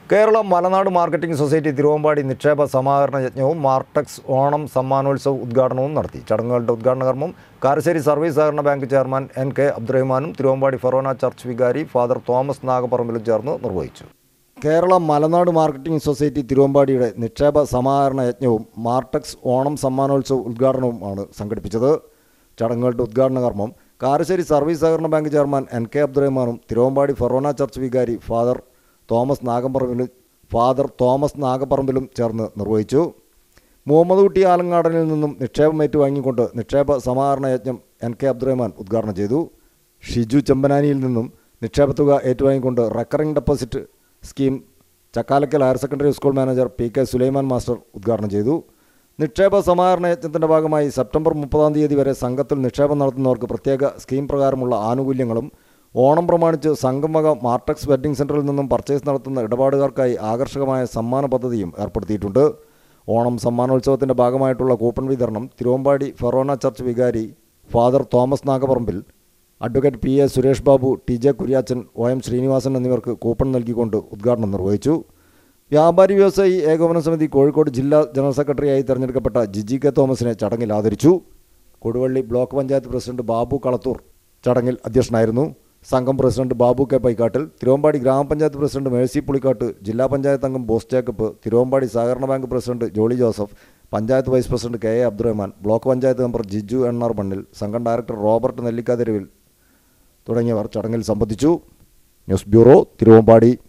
Kerala Malanad marketing society Thiruvambady നിക്ഷേപ സമാഹരണ യജ്ഞവും മാർട്ടക്സ് ഓണം സമ്മാനോത്സവ ഉദ്ഘാടനവും നടത്തി ചടങ്ങുകളുടെ ഉദ്ഘാടന കർമ്മം കാരശ്ശേരി സർവീസ് സഹകരണ ബാങ്ക് ചെയർമാൻ എൻ കെ അബ്ദുറഹ്മാനും തിരുവമ്പാടി ഫെറോന ചർച്ച് വികാരി ഫാദർ തോമസ് നാഗപ്പറമ്പിലും ചേർന്ന് നിർവഹിച്ചു കേരള മലനാട് മാർക്കറ്റിംഗ് സൊസൈറ്റി തിരുവമ്പാടിയുടെ നിക്ഷേപ സമാഹരണ യജ്ഞവും മാർട്ടക്സ് ഓണം സമ്മാനോത്സവ ഉദ്ഘാടനവുമാണ് സംഘടിപ്പിച്ചത് ചടങ്ങുകളുടെ ഉദ്ഘാടന കർമ്മം കാരശ്ശേരി സർവീസ് സഹകരണ ബാങ്ക് ചെയർമാൻ എൻ കെ അബ്ദുറഹ്മാനും തിരുവമ്പാടി ഫെറോന ചർച്ച് വികാരി ഫാദർ തോമസ് നാഗപ്പറമ്പിലും ഫാദർ തോമസ് നാഗപ്പറമ്പിലും ചേർന്ന് നിർവഹിച്ചു മുഹമ്മദ് കുട്ടി ആലങ്ങാടനിൽ നിന്നും നിക്ഷേപം ഏറ്റുവാങ്ങിക്കൊണ്ട് നിക്ഷേപ സമാഹരണ യജ്ഞം എൻ കെ അബ്ദുറഹ്മാൻ ഉദ്ഘാടനം ചെയ്തു ഷിജു ചെമ്പനാനിയിൽ നിന്നും നിക്ഷേപത്തുക ഏറ്റുവാങ്ങിക്കൊണ്ട് recurring deposit scheme Chakkalakkal higher secondary school manager P K Sulaiman master ഉദ്ഘാടനം ചെയ്തു നിക്ഷേപ സമാഹരണ യജ്ഞത്തിൻ്റെ ഭാഗമായി സെപ്റ്റംബർ മുപ്പതാം തീയതി വരെ സംഘത്തിൽ നിക്ഷേപം നടത്തുന്നവർക്ക് പ്രത്യേക സ്കീം പ്രകാരമുള്ള ആനുകൂല്യങ്ങളും ഓണം പ്രമാണിച്ച് സംഘം വക മാർട്ടക്സ് വെഡ്ഡിംഗ് സെൻറ്ററിൽ നിന്നും പർച്ചേസ് നടത്തുന്ന ഇടപാടുകാർക്കായി ആകർഷകമായ സമ്മാന പദ്ധതിയും ഏർപ്പെടുത്തിയിട്ടുണ്ട് ഓണം സമ്മാനോത്സവത്തിൻ്റെ ഭാഗമായിട്ടുള്ള കൂപ്പൺ വിതരണം തിരുവമ്പാടി ഫെറോന ചർച്ച് വികാരി ഫാദർ തോമസ് നാഗപറമ്പിൽ advocate P A Suresh Babu T J Kuriachan O M Sreenivasan എന്നിവർക്ക് കൂപ്പൺ നൽകിക്കൊണ്ട് ഉദ്ഘാടനം നിർവഹിച്ചു വ്യാപാരി വ്യവസായി ഏകോപന സമിതി കോഴിക്കോട് ജില്ലാ ജനറൽ സെക്രട്ടറിയായി തെരഞ്ഞെടുക്കപ്പെട്ട ജിജി കെ തോമസിനെ ചടങ്ങിൽ ആദരിച്ചു കൊടുവള്ളി ബ്ലോക്ക് പഞ്ചായത്ത് പ്രസിഡന്റ് ബാബു കളത്തൂർ ചടങ്ങിൽ അധ്യക്ഷനായിരുന്നു സംഘം പ്രസിഡന്റ് ബാബു കെ പൈക്കാട്ടിൽ തിരുവമ്പാടി ഗ്രാമപഞ്ചായത്ത് പ്രസിഡന്റ് മേഴ്സി പുളിക്കാട്ട് ജില്ലാ പഞ്ചായത്ത് അംഗം ബോസ് ജേക്കബ് തിരുവമ്പാടി സഹകരണ bank president Jolly Joseph panchayat vice president K A Abdurahman block panchayat member Jiju എണ്ണാർ മണ്ണിൽ സംഘം ഡയറക്ടർ റോബർട്ട് നെല്ലിക്കാതെരുവിൽ തുടങ്ങിയവർ ചടങ്ങിൽ സംബന്ധിച്ചു ന്യൂസ് ബ്യൂറോ തിരുവമ്പാടി